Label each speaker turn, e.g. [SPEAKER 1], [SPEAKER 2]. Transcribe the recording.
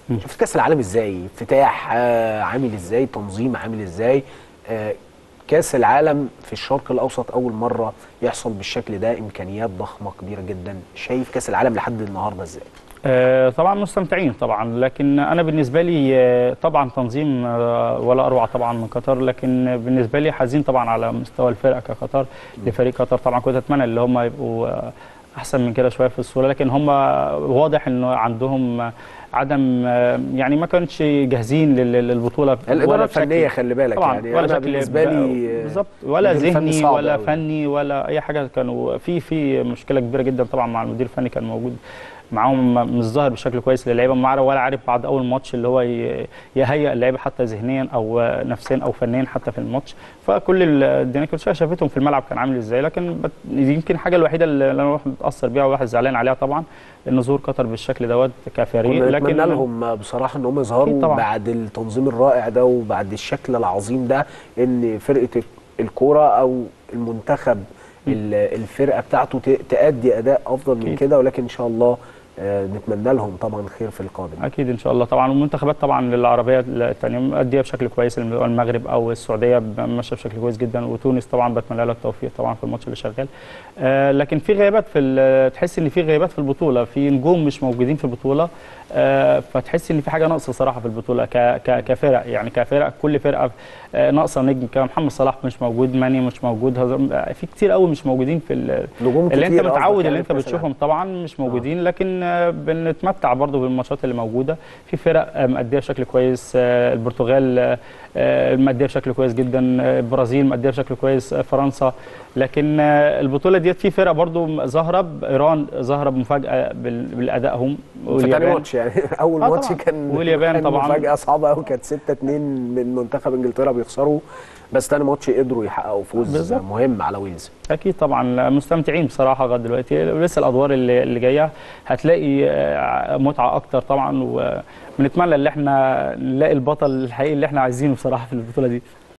[SPEAKER 1] شفت كاس العالم ازاي افتتاح آه، عامل ازاي تنظيم عامل ازاي آه، كاس العالم في الشرق الاوسط اول مره يحصل بالشكل ده امكانيات ضخمه كبيره جدا شايف كاس العالم لحد النهارده ازاي
[SPEAKER 2] آه، طبعا مستمتعين طبعا لكن انا بالنسبه لي آه، طبعا تنظيم آه، ولا اروع طبعا من قطر لكن بالنسبه لي حزين طبعا على مستوى الفرقه كقطر لفريق قطر طبعا كنت اتمنى اللي هم يبقوا آه، احسن من كده شويه في الصوره لكن هم واضح انه عندهم آه، عدم آه، يعني ما كانش جاهزين لل- للبطوله
[SPEAKER 1] الاداره
[SPEAKER 2] بشكل-
[SPEAKER 1] الفنيه خلي بالك
[SPEAKER 2] طبعا
[SPEAKER 1] يعني
[SPEAKER 2] ولا
[SPEAKER 1] انا
[SPEAKER 2] شكل
[SPEAKER 1] بالنسبه لي آه،
[SPEAKER 2] بالظبط ولا
[SPEAKER 1] المدير الفني
[SPEAKER 2] ذهني
[SPEAKER 1] صعب
[SPEAKER 2] ولا
[SPEAKER 1] أوي.
[SPEAKER 2] فني ولا اي حاجه كانوا في في مشكله كبيره جدا طبعا مع المدير الفني كان موجود معاهم مش ظاهر بشكل كويس للعيبه ما عارف- ولا عارف بعد اول ماتش اللي هو ي- يهيئ اللعيبه حتى ذهنيا او نفسيا او فنيا حتى في الماتش فكل ال- الدنيا كلها شافتهم في الملعب كان عامل ازاي لكن بت- يمكن الحاجه الوحيده اللي انا الواحد متاثر بيها والواحد زعلان عليها طبعا ان ظهور قطر بالشكل دوت كفريق
[SPEAKER 1] كنا نتمنى
[SPEAKER 2] لكن
[SPEAKER 1] لهم بصراحه ان هم
[SPEAKER 2] أكيد
[SPEAKER 1] يظهروا
[SPEAKER 2] طبعا.
[SPEAKER 1] بعد التنظيم الرائع ده وبعد الشكل العظيم ده ان فرقه الكوره او المنتخب ال- الفرقه بتاعته ت- تأدي اداء افضل من
[SPEAKER 2] أكيد.
[SPEAKER 1] كده ولكن ان شاء الله آه، نتمنى لهم طبعا خير في القادم
[SPEAKER 2] اكيد ان شاء الله طبعا والمنتخبات طبعا العربيه الثانيه مأديه بشكل كويس المغرب او السعوديه ماشيه بشكل كويس جدا وتونس طبعا بتمنى لها التوفيق طبعا في الماتش اللي شغال آه لكن في غيابات في ال- تحس ان في غيابات في البطوله في نجوم مش موجودين في البطوله آه فتحس ان في حاجه ناقصه صراحه في البطوله ك ك كفرق يعني كفرق كل فرقه آه ناقصه نجم كمحمد صلاح مش موجود ماني مش موجود هزار- آه، في كتير قوي مش موجودين في ال-
[SPEAKER 1] نجوم
[SPEAKER 2] اللي انت
[SPEAKER 1] كتير قصدك
[SPEAKER 2] متعود
[SPEAKER 1] يعني
[SPEAKER 2] اللي انت
[SPEAKER 1] في كأس
[SPEAKER 2] بتشوفهم طبعا مش موجودين لكن آه، بنتمتع برضو بالماتشات اللي موجوده في فرق آه، مأديه بشكل كويس آه، البرتغال آه، آه، مأديه بشكل كويس جدا آه، البرازيل مأديه بشكل كويس آه، فرنسا لكن آه، البطوله ديت في فرق برضو ظاهره ب- ايران ظاهره بمفاجاه بال- بالادائهم
[SPEAKER 1] في تاني ماتش يعني اول
[SPEAKER 2] آه
[SPEAKER 1] ماتش
[SPEAKER 2] طبعاً.
[SPEAKER 1] كان
[SPEAKER 2] واليابان
[SPEAKER 1] كان
[SPEAKER 2] طبعاً.
[SPEAKER 1] مفاجاه صعبه قوي كانت 6 2 من منتخب انجلترا بيخسروا بس تاني ماتش قدروا يحققوا فوز
[SPEAKER 2] بالظبط.
[SPEAKER 1] مهم على ويلز
[SPEAKER 2] اكيد طبعا مستمتعين بصراحه لغايه دلوقتي ولسه الادوار اللي, اللي جايه هتلاقي آه، متعه اكتر طبعا وبنتمنى ان احنا نلاقي البطل الحقيقي اللي احنا عايزينه بصراحه في البطوله دي